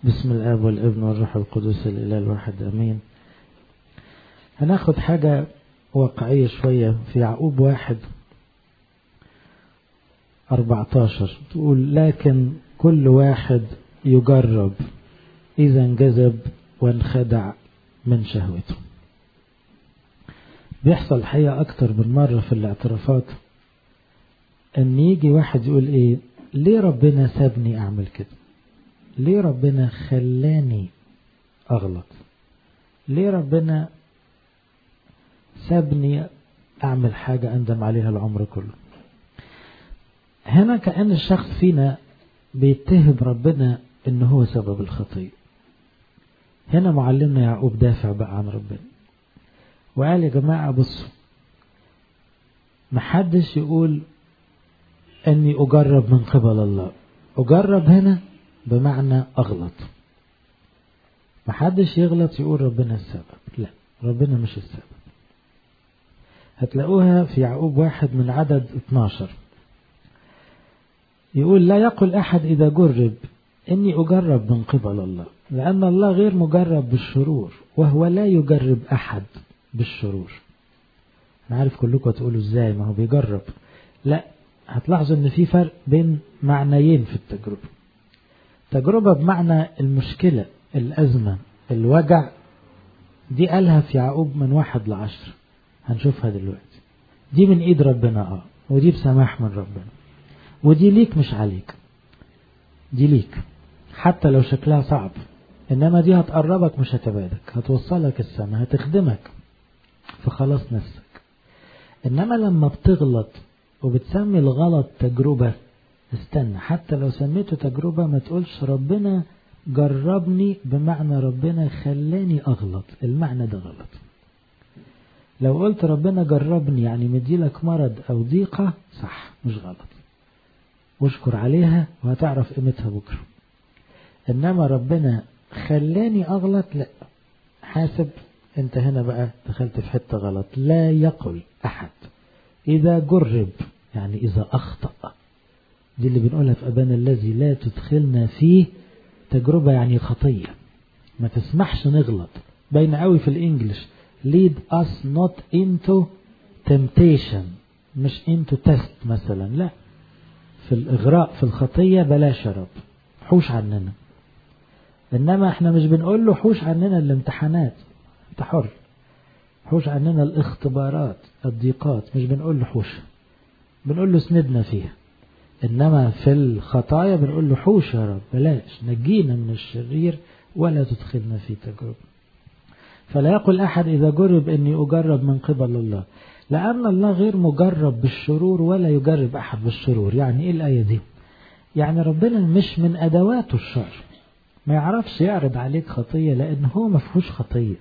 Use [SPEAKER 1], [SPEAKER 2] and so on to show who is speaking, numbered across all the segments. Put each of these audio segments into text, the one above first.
[SPEAKER 1] بسم الآب والابن والروح القدس الإله الواحد أمين هناخد حاجة واقعية شوية في يعقوب واحد 14 تقول لكن كل واحد يجرب إذا انجذب وانخدع من شهوته بيحصل الحقيقة أكتر من مرة في الاعترافات أن يجي واحد يقول إيه ليه ربنا سابني أعمل كده ليه ربنا خلاني أغلط ليه ربنا سابني أعمل حاجة أندم عليها العمر كله هنا كأن الشخص فينا بيتهم ربنا إن هو سبب الخطية هنا معلمنا يعقوب دافع بقى عن ربنا وقال يا جماعة بصوا محدش يقول أني أجرب من قبل الله أجرب هنا بمعنى أغلط محدش يغلط يقول ربنا السبب لا ربنا مش السبب هتلاقوها في يعقوب واحد من عدد 12 يقول لا يقل أحد إذا جرب إني أجرب من قبل الله لأن الله غير مجرب بالشرور وهو لا يجرب أحد بالشرور أنا عارف كلكم تقولوا إزاي ما هو بيجرب لا هتلاحظوا إن في فرق بين معنيين في التجربة تجربة بمعنى المشكلة الأزمة الوجع دي قالها في يعقوب من واحد لعشر هنشوفها دلوقتي دي من ايد ربنا اه ودي بسماح من ربنا ودي ليك مش عليك دي ليك حتى لو شكلها صعب انما دي هتقربك مش هتبعدك هتوصلك السماء هتخدمك فخلاص نفسك انما لما بتغلط وبتسمي الغلط تجربة استنى حتى لو سميته تجربة ما تقولش ربنا جربني بمعنى ربنا خلاني أغلط المعنى ده غلط لو قلت ربنا جربني يعني مديلك مرض أو ضيقة صح مش غلط واشكر عليها وهتعرف قيمتها بكرة إنما ربنا خلاني أغلط لا حاسب انت هنا بقى دخلت في حتة غلط لا يقل أحد إذا جرب يعني إذا أخطأ دي اللي بنقولها في أبانا الذي لا تدخلنا فيه تجربة يعني خطية ما تسمحش نغلط باين قوي في الإنجليش lead us not into temptation مش into test مثلا لا في الإغراء في الخطية بلاش يا رب حوش عننا إنما احنا مش بنقول له حوش عننا الامتحانات انت حر حوش عننا الاختبارات الضيقات مش بنقول له حوش بنقول له سندنا فيها إنما في الخطايا بنقول له حوش يا رب بلاش نجينا من الشرير ولا تدخلنا في تجربة فلا يقول أحد إذا جرب إني أجرب من قبل الله لأن الله غير مجرب بالشرور ولا يجرب أحد بالشرور يعني إيه الآية دي يعني ربنا مش من أدواته الشر ما يعرفش يعرض عليك خطية لأن هو ما فيهوش خطية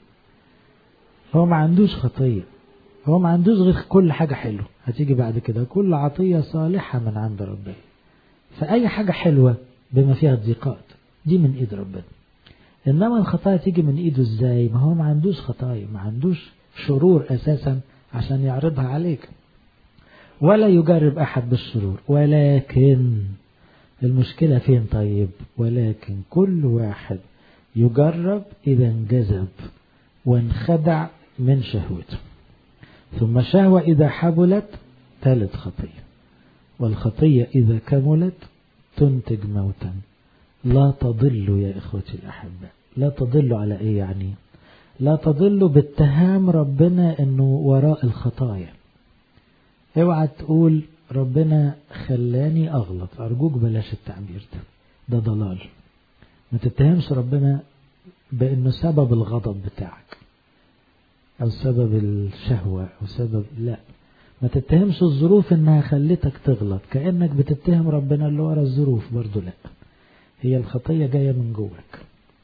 [SPEAKER 1] هو ما عندوش خطية هو ما عندوش غير كل حاجة حلوة هتيجي بعد كده كل عطية صالحة من عند ربنا فأي حاجة حلوة بما فيها الضيقات دي من إيد ربنا إنما الخطايا تيجي من إيده إزاي ما هو ما عندوش خطايا ما عندوش شرور أساسا عشان يعرضها عليك ولا يجرب أحد بالشرور ولكن المشكلة فين طيب ولكن كل واحد يجرب إذا انجذب وانخدع من شهوته ثم شهوة إذا حبلت ثالث خطية والخطية إذا كملت تنتج موتا لا تضل يا إخوتي الأحباء لا تضل على إيه يعني لا تضل باتهام ربنا أنه وراء الخطايا اوعى تقول ربنا خلاني أغلط أرجوك بلاش التعبير ده ده ضلال ما تتهمش ربنا بأنه سبب الغضب بتاعك أو سبب الشهوة أو سبب لا ما تتهمش الظروف إنها خلتك تغلط كأنك بتتهم ربنا اللي ورا الظروف برضو لا هي الخطية جاية من جواك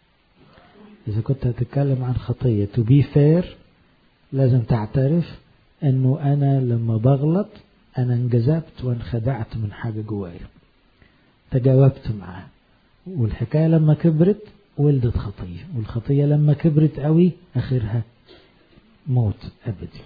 [SPEAKER 1] إذا كنت هتتكلم عن خطية to be fair لازم تعترف إنه أنا لما بغلط أنا انجذبت وانخدعت من حاجة جوايا تجاوبت معاه والحكاية لما كبرت ولدت خطية والخطية لما كبرت قوي آخرها موت أبدي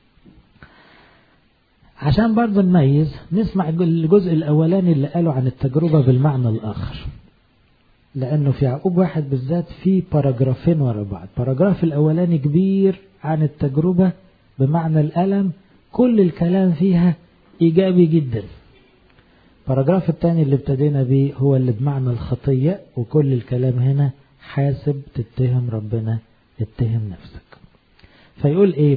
[SPEAKER 1] عشان برضه نميز نسمع الجزء الأولاني اللي قالوا عن التجربة بالمعنى الآخر لأنه في يعقوب واحد بالذات في باراجرافين ورا بعض باراجراف الأولاني كبير عن التجربة بمعنى الألم كل الكلام فيها إيجابي جدا باراجراف الثاني اللي ابتدينا بيه هو اللي بمعنى الخطية وكل الكلام هنا حاسب تتهم ربنا اتهم نفسك فيقول ايه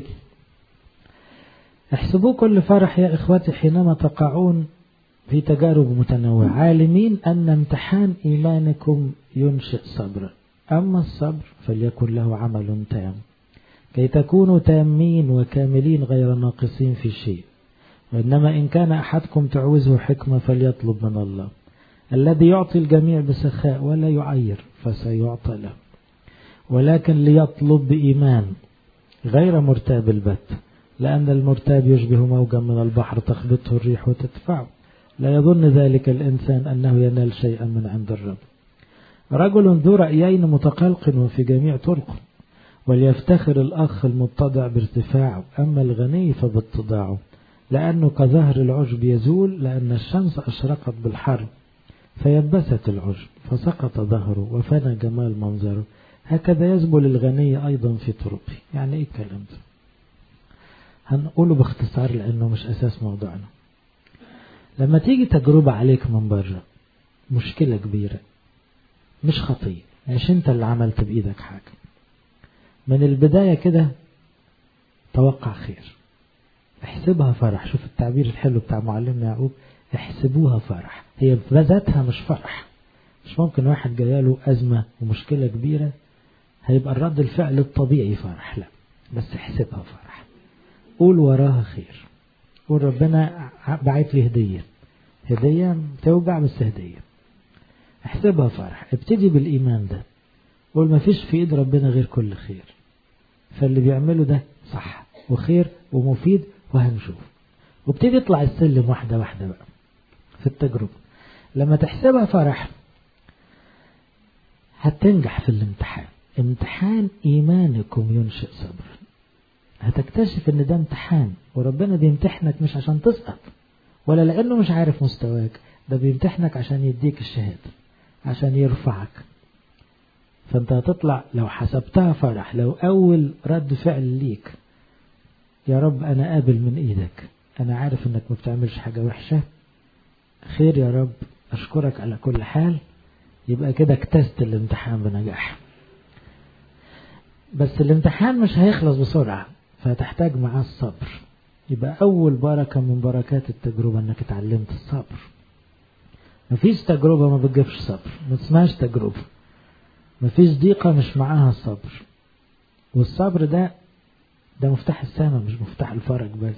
[SPEAKER 1] احسبوا كل فرح يا اخوتي حينما تقعون في تجارب متنوعة عالمين أن امتحان إيمانكم ينشئ صبرا أما الصبر فليكن له عمل تام كي تكونوا تامين وكاملين غير ناقصين في شيء وإنما إن كان أحدكم تعوزه حكمة فليطلب من الله الذي يعطي الجميع بسخاء ولا يعير فسيعطى له ولكن ليطلب بإيمان غير مرتاب البت لأن المرتاب يشبه موجا من البحر تخبطه الريح وتدفعه لا يظن ذلك الإنسان أنه ينال شيئا من عند الرب رجل ذو رأيين متقلق في جميع طرقه وليفتخر الأخ المتضع بارتفاعه أما الغني فباتضاعه لأنه كظهر العشب يزول لأن الشمس أشرقت بالحر فيبست العشب فسقط ظهره وفنى جمال منظره هكذا يزبل الغني أيضا في طرقه يعني إيه الكلام ده هنقوله باختصار لأنه مش أساس موضوعنا لما تيجي تجربة عليك من بره مشكلة كبيرة مش خطية مش انت اللي عملت بإيدك حاجة من البداية كده توقع خير احسبها فرح شوف التعبير الحلو بتاع معلمنا يعقوب احسبوها فرح هي بذاتها مش فرح مش ممكن واحد جايله أزمة ومشكلة كبيرة هيبقى الرد الفعل الطبيعي فرح لا بس احسبها فرح قول وراها خير قول ربنا بعت لي هدية هدية توجع بس هدية احسبها فرح ابتدي بالإيمان ده قول ما فيش في إيد ربنا غير كل خير فاللي بيعمله ده صح وخير ومفيد وهنشوف وابتدي اطلع السلم واحدة واحدة بقى في التجربة لما تحسبها فرح هتنجح في الامتحان امتحان إيمانكم ينشئ صبر هتكتشف ان ده امتحان وربنا بيمتحنك مش عشان تسقط ولا لانه مش عارف مستواك ده بيمتحنك عشان يديك الشهادة عشان يرفعك فانت هتطلع لو حسبتها فرح لو اول رد فعل ليك يا رب انا قابل من ايدك انا عارف انك ما بتعملش حاجة وحشة خير يا رب اشكرك على كل حال يبقى كده اجتزت الامتحان بنجاح بس الامتحان مش هيخلص بسرعة فتحتاج معاه الصبر يبقى أول بركة من بركات التجربة أنك اتعلمت الصبر مفيش تجربة ما بتجيبش صبر ما اسمهاش تجربة مفيش ضيقة مش معاها الصبر والصبر ده ده مفتاح السماء مش مفتاح الفرج بس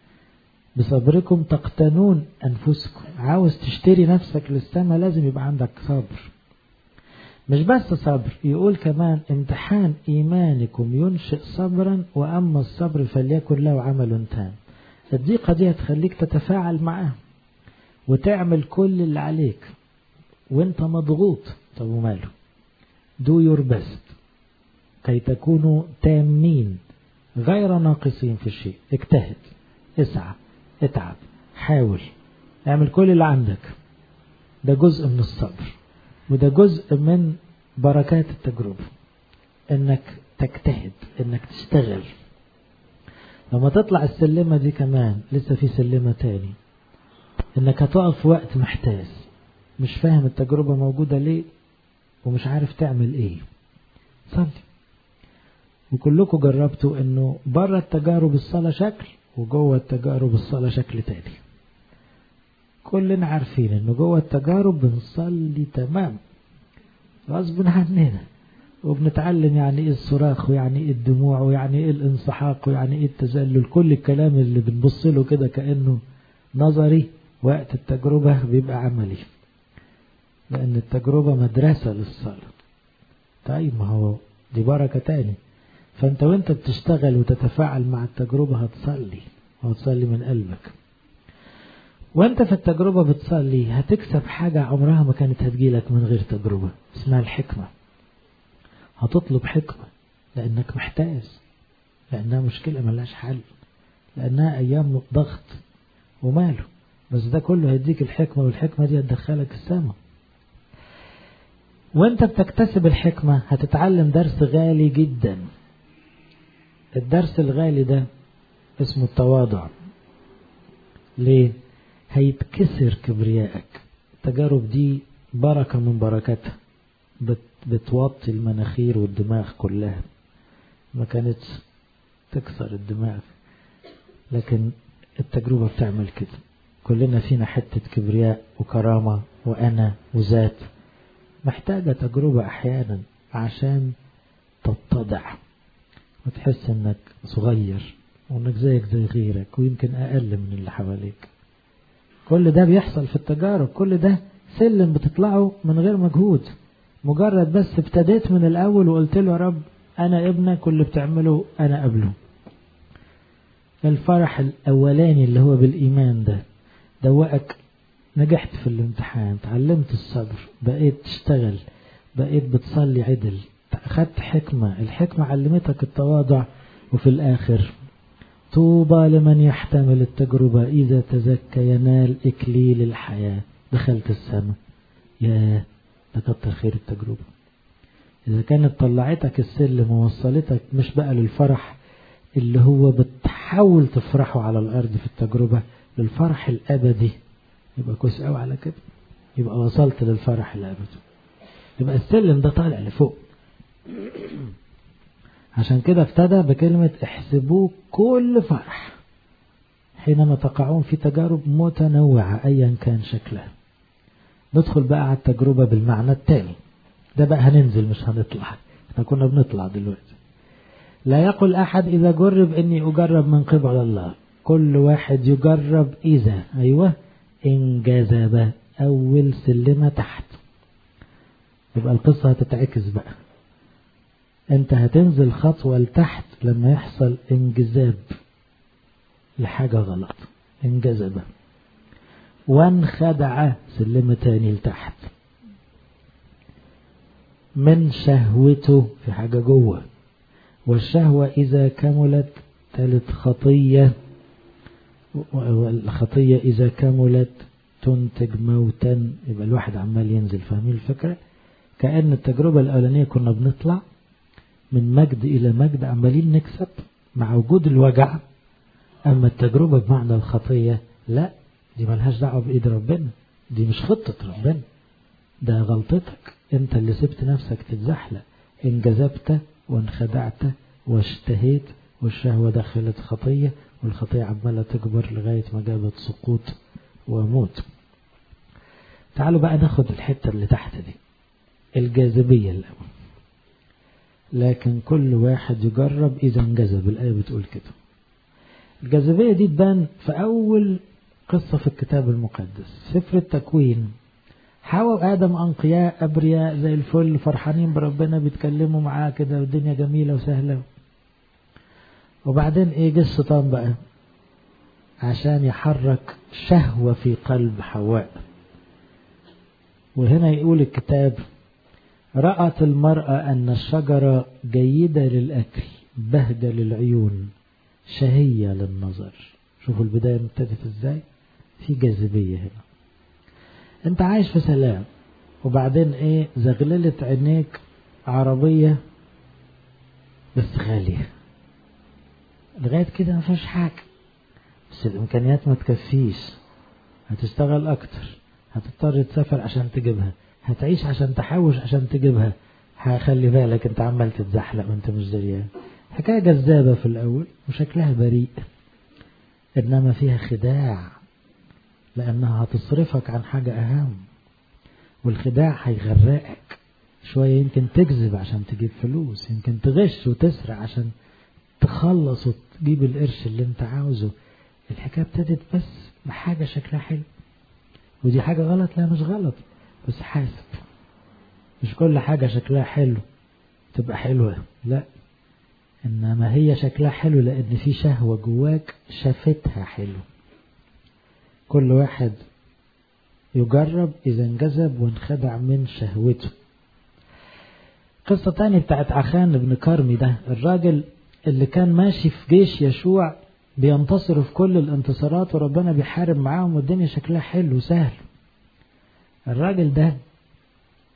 [SPEAKER 1] بصبركم تقتنون أنفسكم عاوز تشتري نفسك للسماء لازم يبقى عندك صبر مش بس صبر يقول كمان امتحان إيمانكم ينشئ صبرا وأما الصبر فليكن له عمل تام الضيقة دي هتخليك تتفاعل معاه وتعمل كل اللي عليك وانت مضغوط طب وماله do your best كي تكونوا تامين غير ناقصين في الشيء اجتهد اسعى اتعب حاول اعمل كل اللي عندك ده جزء من الصبر وده جزء من بركات التجربة انك تجتهد انك تشتغل لما تطلع السلمة دي كمان لسه في سلمة تاني انك هتقف وقت محتاج مش فاهم التجربة موجودة ليه ومش عارف تعمل ايه صلي وكلكم جربتوا انه بره التجارب الصلاة شكل وجوه التجارب الصلاة شكل تاني كلنا عارفين انه جوه التجارب بنصلي تمام غصب عننا وبنتعلم يعني ايه الصراخ ويعني ايه الدموع ويعني ايه الانسحاق ويعني ايه التذلل كل الكلام اللي بنبص له كده كانه نظري وقت التجربة بيبقى عملي لأن التجربة مدرسة للصلاة طيب ما هو دي بركة تاني فأنت وأنت بتشتغل وتتفاعل مع التجربة هتصلي وهتصلي من قلبك وانت في التجربة بتصلي هتكسب حاجة عمرها ما كانت هتجيلك من غير تجربة اسمها الحكمة هتطلب حكمة لأنك محتاج لأنها مشكلة ملهاش حل لأنها أيام ضغط وماله بس ده كله هيديك الحكمة والحكمة دي هتدخلك السماء وانت بتكتسب الحكمة هتتعلم درس غالي جدا الدرس الغالي ده اسمه التواضع ليه هيتكسر كبريائك التجارب دي بركة من بركاتها بت بتوطي المناخير والدماغ كلها ما كانتش تكسر الدماغ لكن التجربة بتعمل كده كلنا فينا حتة كبرياء وكرامة وأنا وذات محتاجة تجربة أحيانا عشان تتضع وتحس انك صغير وانك زيك زي غيرك ويمكن اقل من اللي حواليك كل ده بيحصل في التجارب كل ده سلم بتطلعه من غير مجهود مجرد بس ابتديت من الاول وقلت له يا رب انا ابنك واللي بتعمله انا قبله الفرح الاولاني اللي هو بالايمان ده دوقك نجحت في الامتحان تعلمت الصبر بقيت تشتغل بقيت بتصلي عدل أخذت حكمة الحكمة علمتك التواضع وفي الآخر طوبى لمن يحتمل التجربة إذا تزكى ينال إكليل الحياة دخلت السماء يا ده كتر خير التجربة إذا كانت طلعتك السلم ووصلتك مش بقى للفرح اللي هو بتحاول تفرحه على الأرض في التجربة للفرح الأبدي يبقى كويس قوي على كده يبقى وصلت للفرح الأبدي يبقى السلم ده طالع لفوق عشان كده ابتدى بكلمة احسبوه كل فرح حينما تقعون في تجارب متنوعة أيا كان شكلها ندخل بقى على التجربة بالمعنى التاني ده بقى هننزل مش هنطلع احنا كنا بنطلع دلوقتي لا يقل أحد إذا جرب إني أجرب من قبل الله كل واحد يجرب إذا أيوة إن جذب أول سلمة تحت يبقى القصة هتتعكس بقى انت هتنزل خطوة لتحت لما يحصل انجذاب لحاجة غلط انجذب وانخدع سلمة تاني لتحت من شهوته في حاجة جوه والشهوة إذا كملت تلت خطية والخطية إذا كملت تنتج موتا يبقى الواحد عمال ينزل فاهمين الفكرة كأن التجربة الأولانية كنا بنطلع من مجد إلى مجد عمالين نكسب مع وجود الوجع أما التجربة بمعنى الخطية لا دي ملهاش دعوة بإيد ربنا دي مش خطة ربنا ده غلطتك انت اللي سبت نفسك تتزحلق انجذبت وانخدعت واشتهيت والشهوة دخلت خطية والخطية عمالة تكبر لغاية ما جابت سقوط وموت تعالوا بقى ناخد الحتة اللي تحت دي الجاذبية الأول لكن كل واحد يجرب إذا انجذب الآية بتقول كده الجاذبية دي تبان في أول قصة في الكتاب المقدس سفر التكوين حواء وآدم أنقياء أبرياء زي الفل فرحانين بربنا بيتكلموا معاه كده والدنيا جميلة وسهلة وبعدين إيه جه الشيطان بقى عشان يحرك شهوة في قلب حواء وهنا يقول الكتاب رأت المرأة أن الشجرة جيدة للأكل بهجة للعيون شهية للنظر شوفوا البداية ابتدت ازاي في جاذبية هنا انت عايش في سلام وبعدين ايه زغللت عينيك عربية بس غالية لغاية كده ما فيهاش حاجة بس الإمكانيات ما تكفيش هتشتغل أكتر هتضطر تسافر عشان تجيبها هتعيش عشان تحوش عشان تجيبها خلي بالك انت عمال تتزحلق وانت مش دريان حكاية جذابة في الأول وشكلها بريء إنما فيها خداع لأنها هتصرفك عن حاجة أهم والخداع هيغرقك شوية يمكن تكذب عشان تجيب فلوس يمكن تغش وتسرق عشان تخلص وتجيب القرش اللي انت عاوزه الحكاية ابتدت بس بحاجة شكلها حلو ودي حاجة غلط لا مش غلط بس حاسب مش كل حاجة شكلها حلو تبقى حلوة لا إنما هي شكلها حلو لأن في شهوة جواك شافتها حلو كل واحد يجرب إذا انجذب وانخدع من شهوته قصة تانية بتاعت عخان بن كرمي ده الراجل اللي كان ماشي في جيش يشوع بينتصروا في كل الانتصارات وربنا بيحارب معاهم والدنيا شكلها حلو وسهل الراجل ده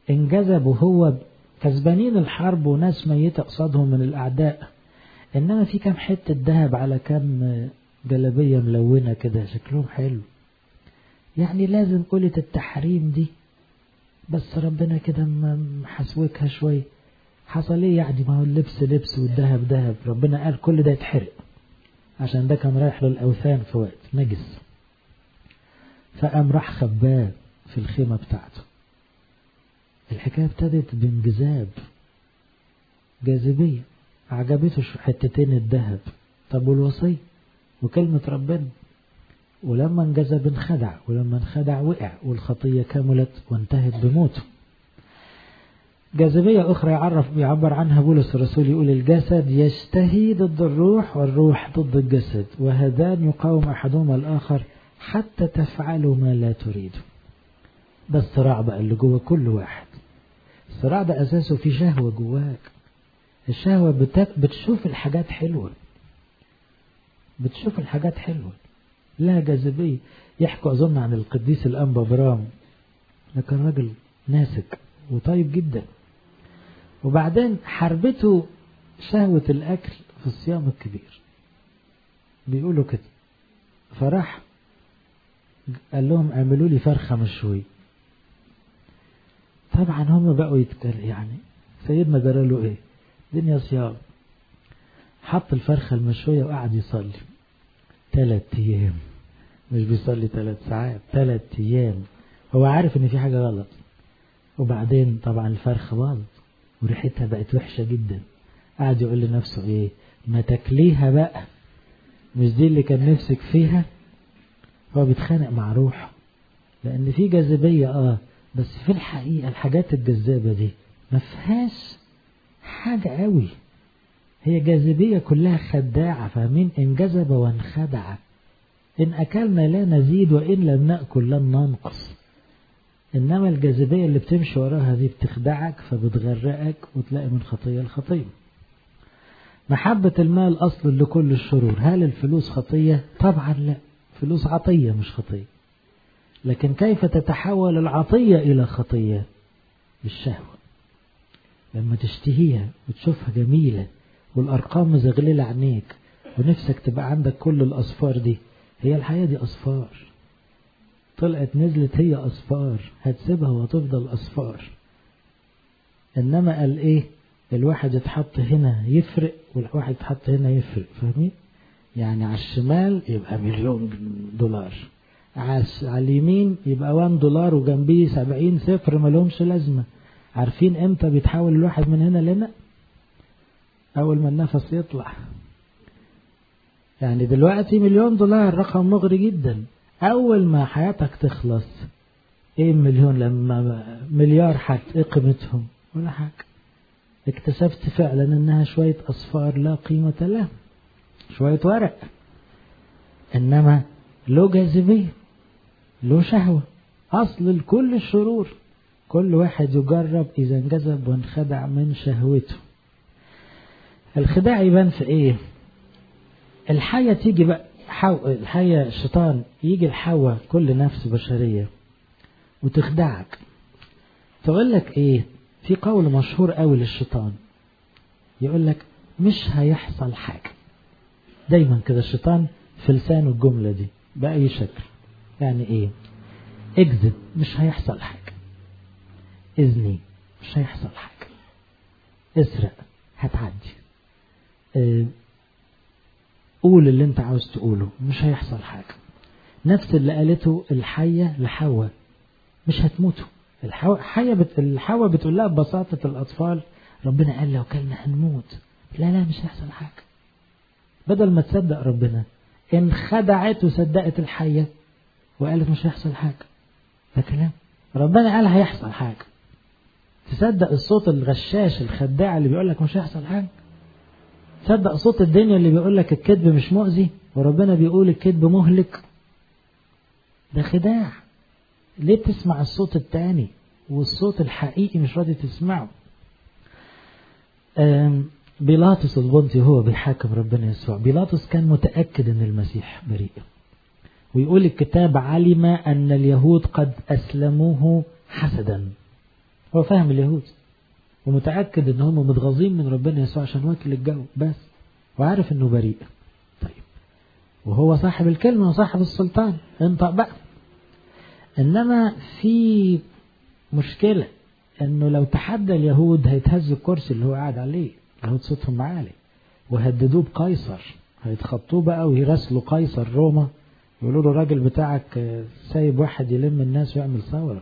[SPEAKER 1] انجذب وهو كسبانين الحرب وناس ميتة قصادهم من الأعداء إنما في كام حتة ذهب على كام جلبية ملونة كده شكلهم حلو يعني لازم قولة التحريم دي بس ربنا كده محسوكها شوية حصل ايه يعني ما هو اللبس لبس والذهب ذهب ربنا قال كل ده يتحرق عشان ده كان رايح للأوثان في وقت نجس فقام راح خباه في الخيمة بتاعته الحكاية ابتدت بانجذاب جاذبية عجبته حتتين الذهب طب والوصية وكلمة ربنا ولما انجذب انخدع ولما انخدع وقع والخطية كملت وانتهت بموته جاذبية أخرى يعرف يعبر عنها بولس الرسول يقول الجسد يشتهي ضد الروح والروح ضد الجسد وهذان يقاوم أحدهما الآخر حتى تفعلوا ما لا تريدوا ده الصراع بقى اللي جوه كل واحد الصراع ده أساسه في شهوة جواك الشهوة بتك... بتشوف الحاجات حلوة بتشوف الحاجات حلوة لها جاذبية يحكوا أظن عن القديس الأنبا برام ده كان راجل ناسك وطيب جدا وبعدين حربته شهوة الأكل في الصيام الكبير بيقولوا كده فراح قال لهم اعملوا لي فرخة مشوية طبعا هم بقوا يتكلم يعني سيدنا جرى له ايه دنيا صيام حط الفرخة المشوية وقعد يصلي ثلاث ايام مش بيصلي ثلاث ساعات ثلاث ايام هو عارف ان في حاجة غلط وبعدين طبعا الفرخة باظت وريحتها بقت وحشة جدا قعد يقول لنفسه ايه ما تاكليها بقى مش دي اللي كان نفسك فيها هو بيتخانق مع روحه لان في جاذبية اه بس في الحقيقة الحاجات الجذابة دي ما فيهاش حاجة قوي هي جاذبية كلها خداعة فاهمين انجذب وانخدع إن أكلنا لا نزيد وإن لم نأكل لن ننقص إنما الجاذبية اللي بتمشي وراها دي بتخدعك فبتغرقك وتلاقي من خطية لخطية محبة المال أصل لكل الشرور هل الفلوس خطية؟ طبعا لا فلوس عطية مش خطية لكن كيف تتحول العطية إلى خطية بالشهوة لما تشتهيها وتشوفها جميلة والأرقام مزغللة عينيك ونفسك تبقى عندك كل الأصفار دي هي الحياة دي أصفار طلعت نزلت هي أصفار هتسيبها وهتفضل أصفار إنما قال إيه الواحد يتحط هنا يفرق والواحد يتحط هنا يفرق فاهمين يعني على الشمال يبقى مليون دولار على اليمين يبقى 1 دولار وجنبيه 70 صفر ملهمش لازمة عارفين امتى بيتحول الواحد من هنا لهنا اول ما النفس يطلع يعني دلوقتي مليون دولار رقم مغري جدا اول ما حياتك تخلص ايه مليون لما مليار حت ايه قيمتهم ولا حاجة اكتشفت فعلا انها شوية اصفار لا قيمة لها شوية ورق انما له جاذبية له شهوة اصل لكل الشرور كل واحد يجرب اذا انجذب وانخدع من شهوته الخداع يبان في ايه الحية تيجي بقى حو... الحية الشيطان يجي الحواء كل نفس بشرية وتخدعك تقول لك ايه في قول مشهور قوي للشيطان يقول لك مش هيحصل حاجة دايما كده الشيطان في لسانه الجملة دي بأي شكل يعني ايه اكذب مش هيحصل حاجة اذني مش هيحصل حاجة اسرق هتعدي اه قول اللي انت عاوز تقوله مش هيحصل حاجة نفس اللي قالته الحية لحواء مش هتموتوا الحية بت... الحواء بتقول لها ببساطة الأطفال ربنا قال لو كلنا هنموت لا لا مش هيحصل حاجة بدل ما تصدق ربنا انخدعت وصدقت الحية وقالت مش هيحصل حاجة ده كلام ربنا قال هيحصل حاجة تصدق الصوت الغشاش الخداع اللي بيقول لك مش هيحصل حاجة تصدق صوت الدنيا اللي بيقول لك الكذب مش مؤذي وربنا بيقول الكذب مهلك ده خداع ليه تسمع الصوت التاني والصوت الحقيقي مش راضي تسمعه بيلاطس البنطي هو بيحاكم ربنا يسوع بيلاطس كان متأكد ان المسيح بريء ويقول الكتاب علم ان اليهود قد اسلموه حسدا هو فاهم اليهود ومتأكد ان هم متغاظين من ربنا يسوع عشان واكل الجو بس وعارف انه بريء طيب وهو صاحب الكلمة وصاحب السلطان انطق بقى انما في مشكلة انه لو تحدى اليهود هيتهز الكرسي اللي هو قاعد عليه اليهود صوتهم عالي وهددوه بقيصر هيتخطوه بقى ويراسلوا قيصر روما يقولوا له الراجل بتاعك سايب واحد يلم الناس ويعمل ثورة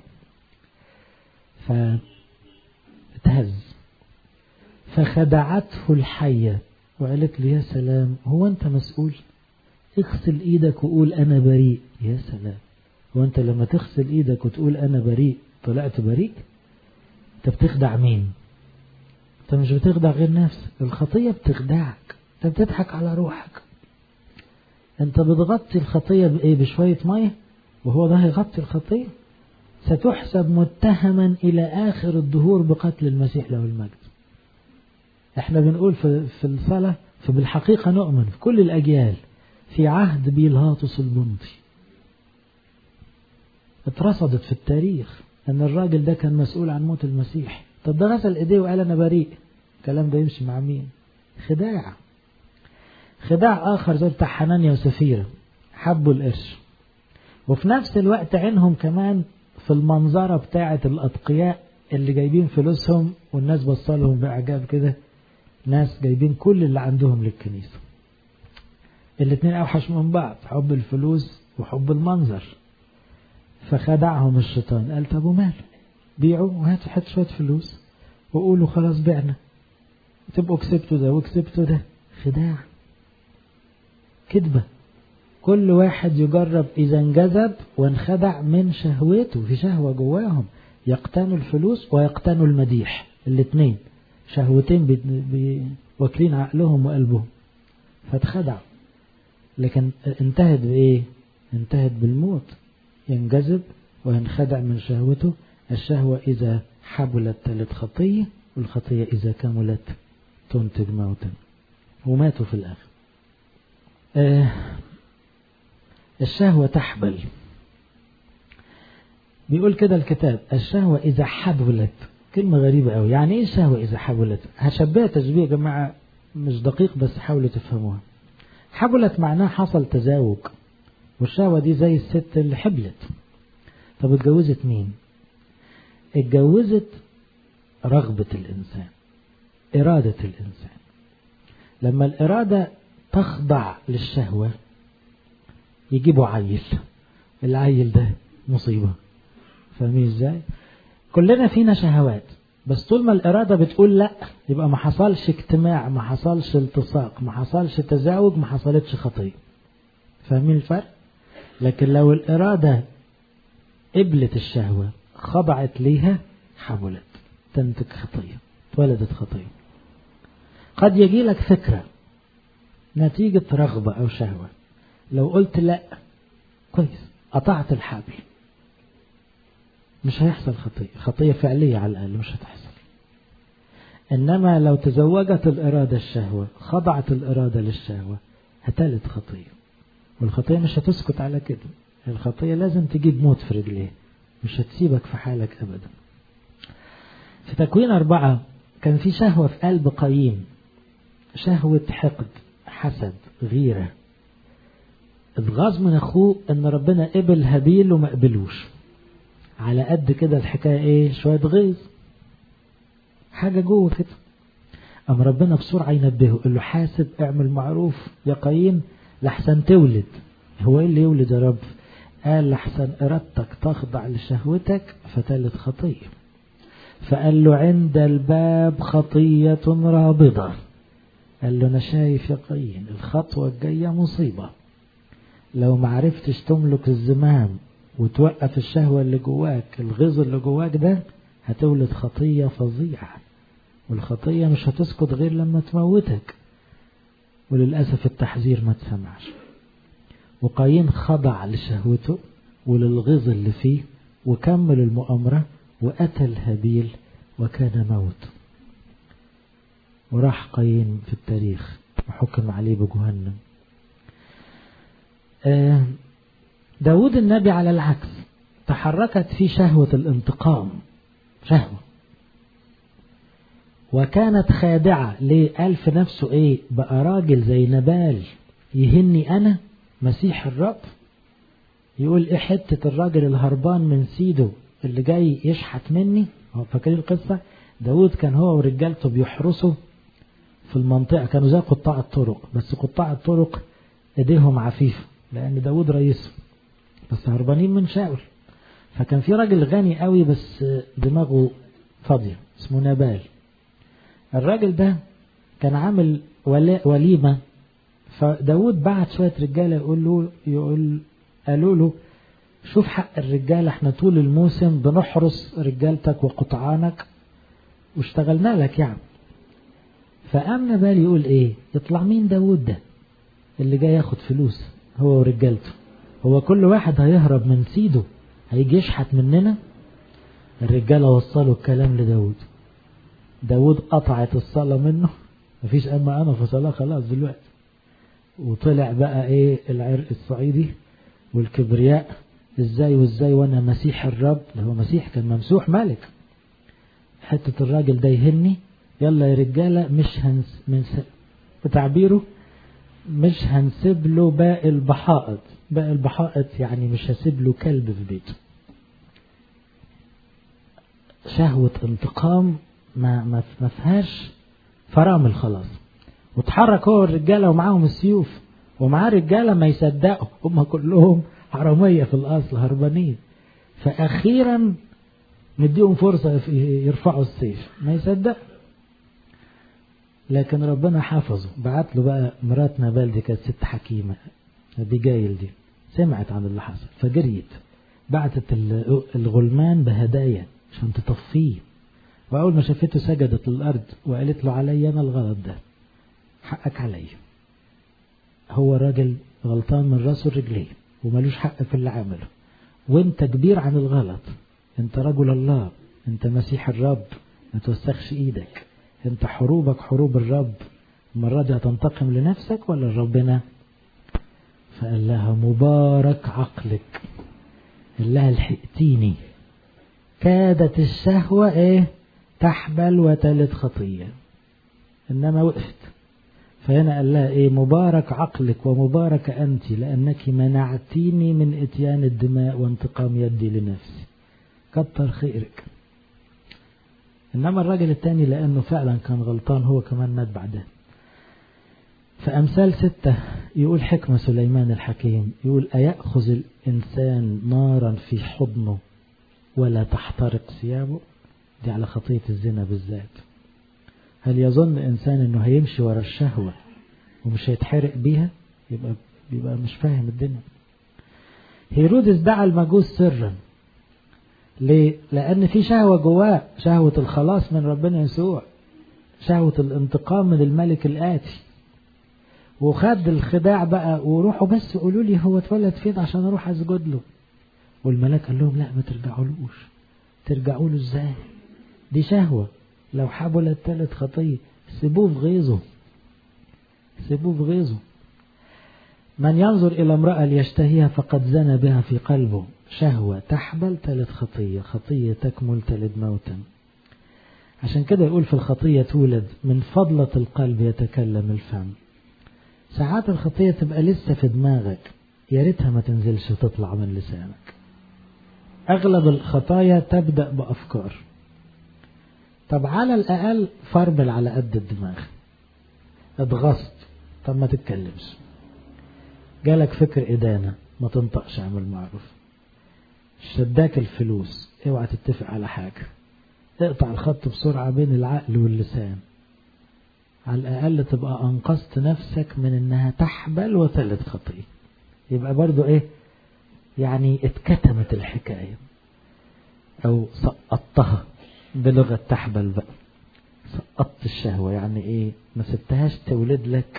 [SPEAKER 1] فاتهز فخدعته الحية وقالت له يا سلام هو انت مسؤول اغسل ايدك وقول انا بريء يا سلام هو انت لما تغسل ايدك وتقول انا بريء طلعت بريء انت بتخدع مين انت مش بتخدع غير نفسك الخطية بتخدعك انت بتضحك على روحك انت بتغطي الخطية بايه بشوية مية وهو ده هيغطي الخطية ستحسب متهما الى اخر الدهور بقتل المسيح له المجد احنا بنقول في, في الصلاة فبالحقيقة نؤمن في كل الاجيال في عهد بيلهاطس البنطي اترصدت في التاريخ ان الراجل ده كان مسؤول عن موت المسيح طب ده غسل ايديه وقال انا بريء الكلام ده يمشي مع مين خداع خداع اخر زي بتاع حنانيا وسفيرة حبوا القرش وفي نفس الوقت عينهم كمان في المنظرة بتاعة الأتقياء اللي جايبين فلوسهم والناس بصلهم بإعجاب كده ناس جايبين كل اللي عندهم للكنيسة الاتنين أوحش من بعض حب الفلوس وحب المنظر فخدعهم الشيطان قال طب وماله بيعوا وهاتوا حتى شوية فلوس وقولوا خلاص بعنا تبقوا كسبتوا ده وكسبتوا ده خداع كذبة كل واحد يجرب إذا انجذب وانخدع من شهوته في شهوة جواهم يقتنوا الفلوس ويقتنوا المديح الاثنين شهوتين بي بي واكلين عقلهم وقلبهم فاتخدعوا لكن انتهت بإيه انتهت بالموت ينجذب وينخدع من شهوته الشهوة إذا حبلت تلت خطية والخطية إذا كملت تنتج موتا وماتوا في الآخر آه الشهوة تحبل بيقول كده الكتاب الشهوة إذا حبلت كلمة غريبة قوي يعني إيه الشهوة إذا حبلت هشبهها تشبيه يا جماعة مش دقيق بس حاولوا تفهموها حبلت معناه حصل تزاوج والشهوة دي زي الست اللي حبلت طب اتجوزت مين اتجوزت رغبة الإنسان إرادة الإنسان لما الإرادة تخضع للشهوة يجيبوا عيل العيل ده مصيبة فاهمين ازاي كلنا فينا شهوات بس طول ما الإرادة بتقول لا يبقى ما حصلش اجتماع ما حصلش التصاق ما حصلش تزاوج ما حصلتش خطية فاهمين الفرق لكن لو الإرادة قبلت الشهوة خضعت ليها حبلت تنتج خطية اتولدت خطية قد يجي لك فكرة نتيجة رغبة أو شهوة لو قلت لا كويس قطعت الحبل مش هيحصل خطية خطية فعلية على الأقل مش هتحصل إنما لو تزوجت الإرادة الشهوة خضعت الإرادة للشهوة هتلت خطية والخطية مش هتسكت على كده الخطية لازم تجيب موت في رجليه مش هتسيبك في حالك أبدا في تكوين أربعة كان في شهوة في قلب قايين شهوة حقد حسد غيرة اتغاظ من أخوه إن ربنا قبل هابيل وما قبلوش على قد كده الحكاية إيه شوية غيظ حاجة جوه كده أم ربنا بسرعة ينبهه قال له حاسب اعمل معروف يا قايين لحسن تولد هو ايه اللي يولد يا رب قال لحسن ارادتك تخضع لشهوتك فتلت خطية فقال له عند الباب خطية رابضة قال له انا شايف يا قايين الخطوة الجاية مصيبة لو ما عرفتش تملك الزمام وتوقف الشهوة اللي جواك الغيظ اللي جواك ده هتولد خطية فظيعة والخطية مش هتسكت غير لما تموتك وللأسف التحذير ما تسمعش وقايين خضع لشهوته وللغيظ اللي فيه وكمل المؤامرة وقتل هابيل وكان موت وراح قايين في التاريخ وحكم عليه بجهنم داود النبي على العكس تحركت فيه شهوة الانتقام شهوة وكانت خادعة ليه قال في نفسه ايه بقى راجل زي نبال يهني انا مسيح الرب يقول ايه حتة الراجل الهربان من سيده اللي جاي يشحت مني هو فاكرين القصة داود كان هو ورجالته بيحرسوا في المنطقة كانوا زي قطاع الطرق بس قطاع الطرق ايديهم عفيفة لان داود رئيسه بس هربانين من شاول فكان في راجل غني قوي بس دماغه فاضية اسمه نبال الراجل ده كان عامل وليمة فداود بعت شوية رجالة يقول له يقول قالوا له شوف حق الرجال احنا طول الموسم بنحرس رجالتك وقطعانك واشتغلنا لك يعني فقام نبال يقول ايه يطلع مين داود ده اللي جاي ياخد فلوس هو ورجالته هو كل واحد هيهرب من سيده هيجي يشحت مننا الرجالة وصلوا الكلام لداود داود قطعت الصلاة منه مفيش أما أنا في صلاة خلاص دلوقتي وطلع بقى إيه العرق الصعيدي والكبرياء إزاي وإزاي وأنا مسيح الرب اللي هو مسيح كان ممسوح ملك حتة الراجل ده يهني يلا يا رجالة مش هنس من س... بتعبيره مش هنسيب له باقي البحائط باقي البحائط يعني مش هسيب له كلب في بيته شهوة انتقام ما ما ما فيهاش فرامل خلاص وتحرك هو الرجالة ومعاهم السيوف ومعاه رجالة ما يصدقوا هم كلهم حرامية في الأصل هربانين فأخيرا نديهم فرصة يرفعوا السيف ما يصدق لكن ربنا حفظه بعت له بقى مرات نبال دي كانت ست حكيمة أبيجايل دي سمعت عن اللي حصل فجريت بعتت الغلمان بهدايا عشان تطفيه وأول ما شافته سجدت للأرض وقالت له علي أنا الغلط ده حقك علي هو راجل غلطان من راسه لرجليه وملوش حق في اللي عمله وانت كبير عن الغلط انت رجل الله انت مسيح الرب ما توسخش ايدك انت حروبك حروب الرب المرة دي هتنتقم لنفسك ولا لربنا فقال لها مبارك عقلك قال لها الحقتيني كادت الشهوة ايه تحبل وتلد خطية انما وقفت فهنا قال لها ايه مبارك عقلك ومبارك انت لانك منعتيني من اتيان الدماء وانتقام يدي لنفسي كتر خيرك انما الراجل التاني لانه فعلا كان غلطان هو كمان مات بعدها فأمثال ستة يقول حكمة سليمان الحكيم يقول أيأخذ الإنسان نارا في حضنه ولا تحترق ثيابه دي على خطية الزنا بالذات هل يظن إنسان أنه هيمشي ورا الشهوة ومش هيتحرق بيها يبقى, يبقى مش فاهم الدنيا هيرودس دعا المجوس سرا ليه؟ لأن في شهوة جواه شهوة الخلاص من ربنا يسوع شهوة الانتقام من الملك الآتي وخد الخداع بقى وروحوا بس قولوا لي هو اتولد فين عشان اروح اسجد له والملاك قال لهم لا ما ترجعولوش ترجعوا له ازاي دي شهوة لو حبلت تالت خطية سيبوه في غيظه سيبوه في غيظه من ينظر إلى امرأة ليشتهيها فقد زنى بها في قلبه شهوة تحبل تلد خطية خطية تكمل تلد موتا عشان كده يقول في الخطية تولد من فضلة القلب يتكلم الفم ساعات الخطية تبقى لسه في دماغك يا ريتها ما تنزلش وتطلع من لسانك أغلب الخطايا تبدأ بأفكار طب على الأقل فرمل على قد الدماغ اتغصت طب ما تتكلمش جالك فكر إدانة ما تنطقش اعمل معروف شداك الفلوس اوعى تتفق على حاجة اقطع الخط بسرعة بين العقل واللسان على الأقل تبقى أنقذت نفسك من إنها تحبل وتلد خطية يبقى برضو إيه يعني اتكتمت الحكاية أو سقطتها بلغة تحبل بقى سقطت الشهوة يعني إيه ما سبتهاش تولد لك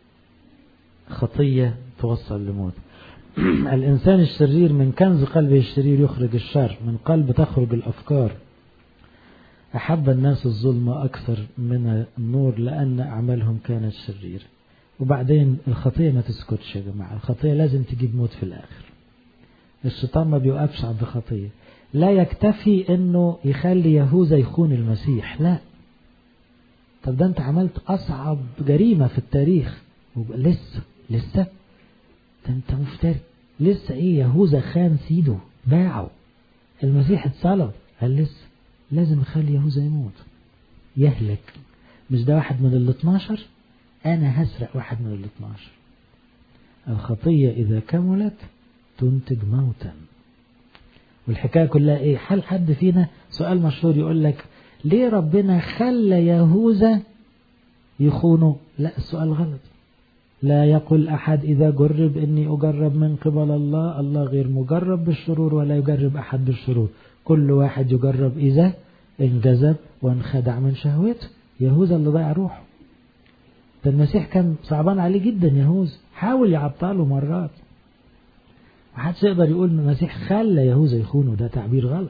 [SPEAKER 1] خطية توصل لموت الإنسان الشرير من كنز قلبه الشرير يخرج الشر من قلب تخرج الأفكار أحب الناس الظلم أكثر من النور لأن أعمالهم كانت شريرة وبعدين الخطية ما تسكتش يا جماعة الخطية لازم تجيب موت في الآخر الشيطان ما بيوقفش عند خطية لا يكتفي انه يخلي يهوذا يخون المسيح لا طب ده انت عملت اصعب جريمة في التاريخ لسه لسه ده انت مفتري لسه ايه يهوذا خان سيده باعه المسيح اتصلب قال لسه لازم اخلي يهوذا يموت يهلك مش ده واحد من ال 12 انا هسرق واحد من ال 12 الخطية اذا كملت تنتج موتا والحكاية كلها ايه هل حد فينا سؤال مشهور يقول لك ليه ربنا خلى يهوذا يخونه لا السؤال غلط لا يقول أحد إذا جرب إني أجرب من قبل الله الله غير مجرب بالشرور ولا يجرب أحد بالشرور كل واحد يجرب إذا انجذب وانخدع من شهوته يهوذا اللي ضيع روحه ده المسيح كان صعبان عليه جدا يهوذا حاول يعطله مرات محدش يقدر يقول ان المسيح خلى يهوذا يخونه ده تعبير غلط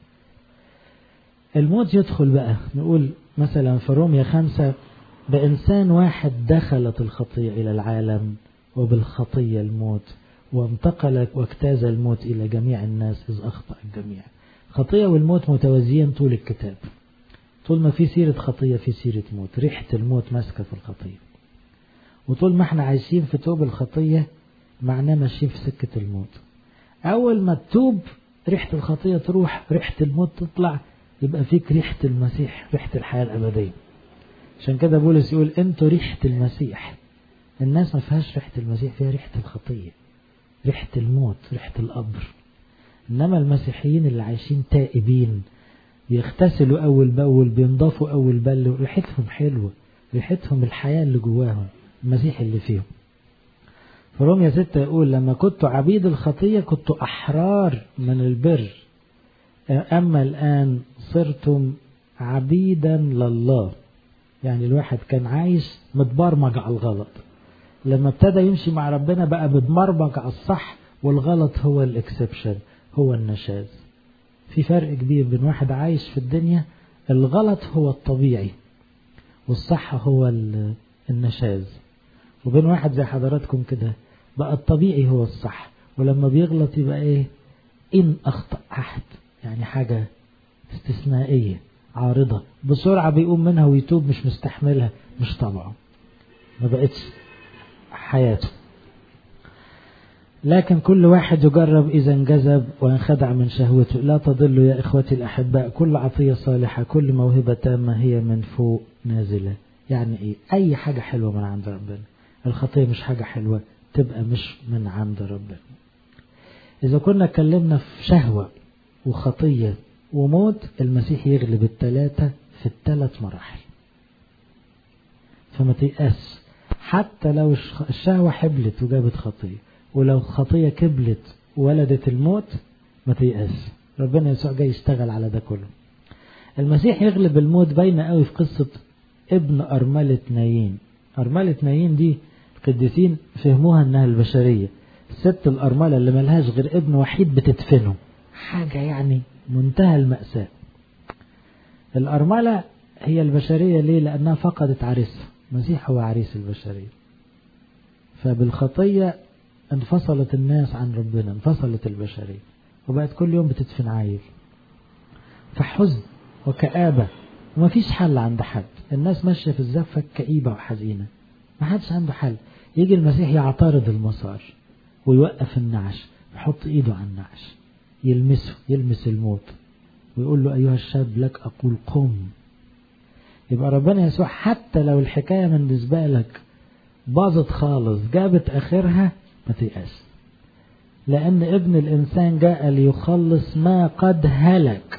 [SPEAKER 1] الموت يدخل بقى نقول مثلا في روميا خمسة بإنسان واحد دخلت الخطية إلى العالم وبالخطية الموت وانتقل واجتاز الموت إلى جميع الناس إذ أخطأ الجميع خطية والموت متوازيين طول الكتاب طول ما في سيرة خطية في سيرة موت ريحة الموت ماسكة في الخطية وطول ما احنا عايشين في توب الخطية معناه ماشيين في سكة الموت أول ما تتوب ريحة الخطية تروح ريحة الموت تطلع يبقى فيك ريحة المسيح ريحة الحياة الأبدية عشان كده بولس يقول انتوا ريحة المسيح الناس ما فيهاش ريحة المسيح فيها ريحة الخطية ريحة الموت ريحة القبر إنما المسيحيين اللي عايشين تائبين بيغتسلوا أول بأول بينضفوا أول بأول ريحتهم حلوة ريحتهم الحياة اللي جواهم المسيح اللي فيهم في روميا ستة يقول لما كنت عبيد الخطية كنت أحرار من البر أما الآن صرتم عبيدا لله يعني الواحد كان عايش متبرمج على الغلط لما ابتدى يمشي مع ربنا بقى متبرمج على الصح والغلط هو الاكسبشن هو النشاز في فرق كبير بين واحد عايش في الدنيا الغلط هو الطبيعي والصح هو النشاز وبين واحد زي حضراتكم كده بقى الطبيعي هو الصح ولما بيغلط يبقى ايه ان اخطأ احد يعني حاجة استثنائية عارضة بسرعة بيقوم منها ويتوب مش مستحملها مش طبعه ما بقتش حياته لكن كل واحد يجرب إذا انجذب وانخدع من شهوته لا تضلوا يا إخوتي الأحباء كل عطية صالحة كل موهبة تامة هي من فوق نازلة يعني إيه أي حاجة حلوة من عند ربنا الخطية مش حاجة حلوة تبقى مش من عند ربنا إذا كنا اتكلمنا في شهوة وخطية وموت المسيح يغلب الثلاثة في الثلاث مراحل فما تيأس حتى لو الشهوة حبلت وجابت خطية ولو خطية كبلت وولدت الموت ما تيأس ربنا يسوع جاي يشتغل على ده كله المسيح يغلب الموت باينة قوي في قصة ابن أرملة نايين أرملة نايين دي القديسين فهموها انها البشرية الست الأرملة اللي ملهاش غير ابن وحيد بتدفنه حاجة يعني منتهى المأساة الأرملة هي البشرية ليه لأنها فقدت عريسها المسيح هو عريس البشرية فبالخطية انفصلت الناس عن ربنا انفصلت البشرية وبقت كل يوم بتدفن عيل فحزن وكآبة ومفيش حل عند حد الناس ماشية في الزفة كئيبة وحزينة ما حدش عنده حل يجي المسيح يعترض المسار ويوقف النعش يحط ايده على النعش يلمسه يلمس الموت ويقول له أيها الشاب لك أقول قم يبقى ربنا يسوع حتى لو الحكاية بالنسبة لك باظت خالص جابت آخرها ما تيأس لأن ابن الإنسان جاء ليخلص ما قد هلك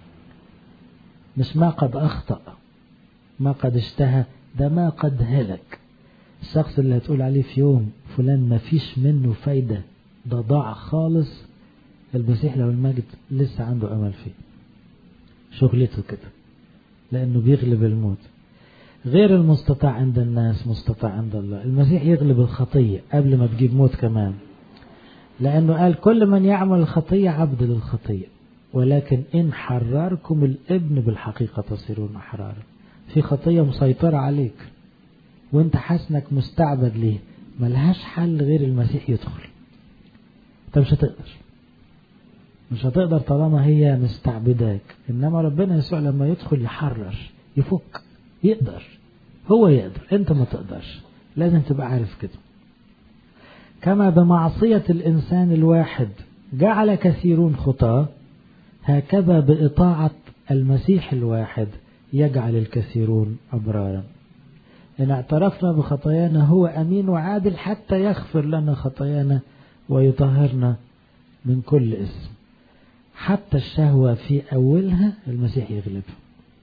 [SPEAKER 1] مش ما قد أخطأ ما قد اشتهى ده ما قد هلك الشخص اللي هتقول عليه في يوم فلان ما فيش منه فايدة ده ضاع خالص المسيح لو المجد لسه عنده أمل فيه شغلته كده لأنه بيغلب الموت غير المستطاع عند الناس مستطاع عند الله المسيح يغلب الخطية قبل ما تجيب موت كمان لأنه قال كل من يعمل الخطية عبد للخطية ولكن إن حرركم الابن بالحقيقة تصيرون أحرارا في خطية مسيطرة عليك وانت حاسنك مستعبد ليه ملهاش حل غير المسيح يدخل انت مش هتقدر مش هتقدر طالما هي مستعبداك انما ربنا يسوع لما يدخل يحرر يفك يقدر هو يقدر انت ما تقدرش لازم تبقى عارف كده كما بمعصية الإنسان الواحد جعل كثيرون خطاه هكذا بإطاعة المسيح الواحد يجعل الكثيرون أبرارا إن اعترفنا بخطايانا هو أمين وعادل حتى يغفر لنا خطايانا ويطهرنا من كل اسم حتى الشهوة في أولها المسيح يغلبها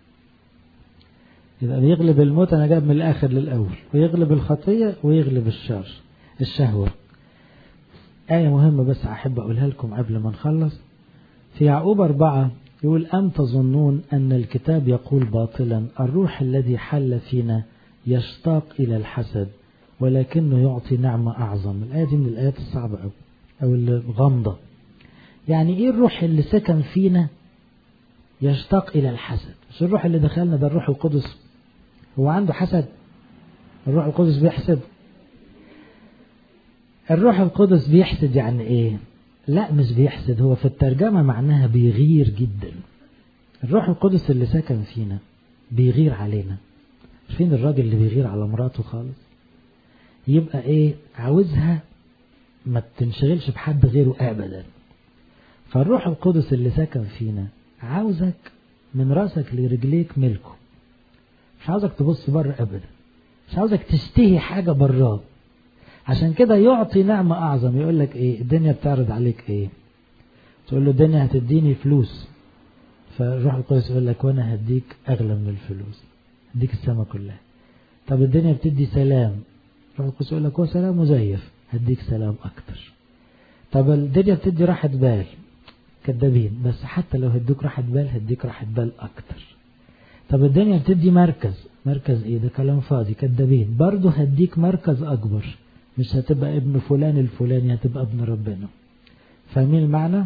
[SPEAKER 1] يبقى بيغلب الموت أنا جايب من الآخر للأول ويغلب الخطية ويغلب الشر الشهوة آية مهمة بس أحب أقولها لكم قبل ما نخلص في يعقوب أربعة يقول أم تظنون أن الكتاب يقول باطلا الروح الذي حل فينا يشتاق إلى الحسد ولكنه يعطي نعمة أعظم الآية دي من الآيات الصعبة أو, أو الغامضة يعني إيه الروح اللي سكن فينا يشتاق إلى الحسد مش الروح اللي دخلنا ده الروح القدس هو عنده حسد الروح القدس بيحسد الروح القدس بيحسد يعني ايه لا مش بيحسد هو في الترجمة معناها بيغير جدا الروح القدس اللي سكن فينا بيغير علينا فين الراجل اللي بيغير على مراته خالص يبقى ايه عاوزها ما تنشغلش بحد غيره ابدا فالروح القدس اللي سكن فينا عاوزك من راسك لرجليك ملكه مش عاوزك تبص بره ابدا مش عاوزك تشتهي حاجة براه عشان كده يعطي نعمة أعظم يقول لك إيه الدنيا بتعرض عليك إيه تقول له الدنيا هتديني فلوس فالروح القدس يقول لك وأنا هديك أغلى من الفلوس هديك السماء كلها طب الدنيا بتدي سلام الروح القدس يقول لك هو سلام مزيف هديك سلام أكتر طب الدنيا بتدي راحة بال كدابين بس حتى لو هدوك راحة بال هديك راحة بال أكتر طب الدنيا بتدي مركز مركز ايه ده كلام فاضي كدابين برضه هديك مركز أكبر مش هتبقى ابن فلان الفلاني هتبقى ابن ربنا فاهمين المعنى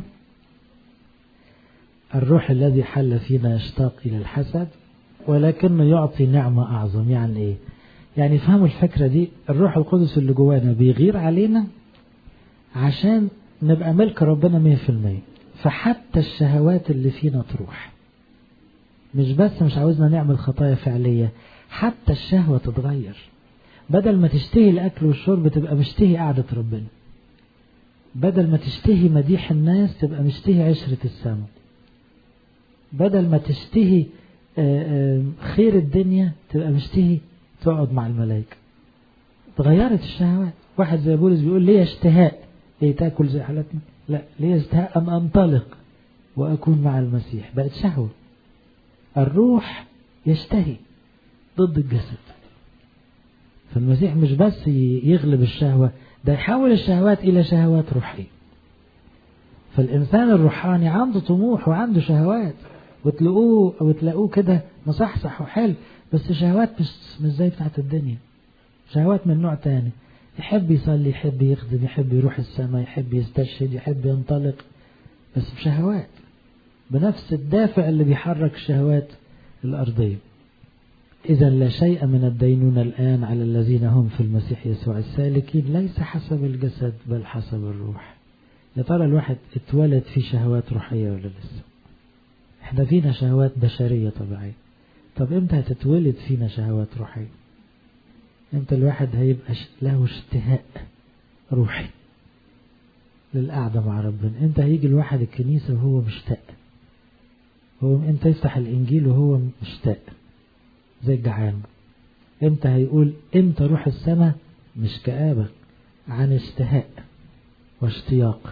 [SPEAKER 1] الروح الذي حل فينا يشتاق إلى الحسد ولكنه يعطي نعمة أعظم يعني إيه يعني فهموا الفكرة دي الروح القدس اللي جوانا بيغير علينا عشان نبقى ملك ربنا مية في المية فحتى الشهوات اللي فينا تروح مش بس مش عاوزنا نعمل خطايا فعلية حتى الشهوة تتغير بدل ما تشتهي الأكل والشرب تبقى مشتهي قعدة ربنا بدل ما تشتهي مديح الناس تبقى مشتهي عشرة السماء بدل ما تشتهي خير الدنيا تبقى مشتهي تقعد مع الملائكة تغيرت الشهوات واحد زي بولس بيقول ليه اشتهاء ايه تاكل زي حالتنا لا ليه اشتهاء أم أنطلق وأكون مع المسيح بقت شهوة الروح يشتهي ضد الجسد فالمسيح مش بس يغلب الشهوة ده يحول الشهوات إلى شهوات روحية فالإنسان الروحاني عنده طموح وعنده شهوات وتلاقوه وتلاقوه كده مصحصح وحلو بس شهوات مش مش زي بتاعت الدنيا شهوات من نوع تاني يحب يصلي يحب يخدم يحب يروح السماء يحب يستشهد يحب ينطلق بس بشهوات بنفس الدافع اللي بيحرك الشهوات الأرضية إذا لا شيء من الدينونة الآن على الذين هم في المسيح يسوع السالكين ليس حسب الجسد بل حسب الروح يا ترى الواحد اتولد في شهوات روحية ولا لسه احنا فينا شهوات بشرية طبيعية طب امتى هتتولد فينا شهوات روحية امتى الواحد هيبقى له اشتهاء روحي للقعدة مع ربنا امتى هيجي الواحد الكنيسة وهو مشتاق هو امتى يفتح الانجيل وهو مشتاق زي الجعان امتى هيقول امتى روح السماء مش كآبة عن اشتهاء واشتياق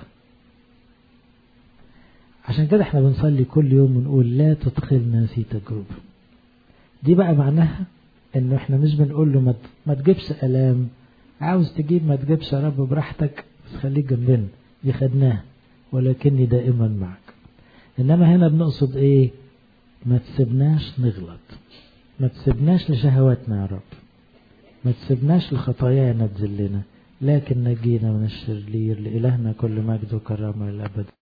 [SPEAKER 1] عشان كده احنا بنصلي كل يوم ونقول لا تدخلنا في تجربة دي بقى معناها انه احنا مش بنقول له ما تجيبش الام عاوز تجيب ما تجيبش يا رب براحتك بس خليك جنبنا دي خدناها ولكني دائما معك انما هنا بنقصد ايه ما تسيبناش نغلط ما تسيبناش لشهواتنا يا رب ما تسيبناش لخطايانا تذلنا لكن نجينا من الشرير لإلهنا كل مجد وكرامة للأبد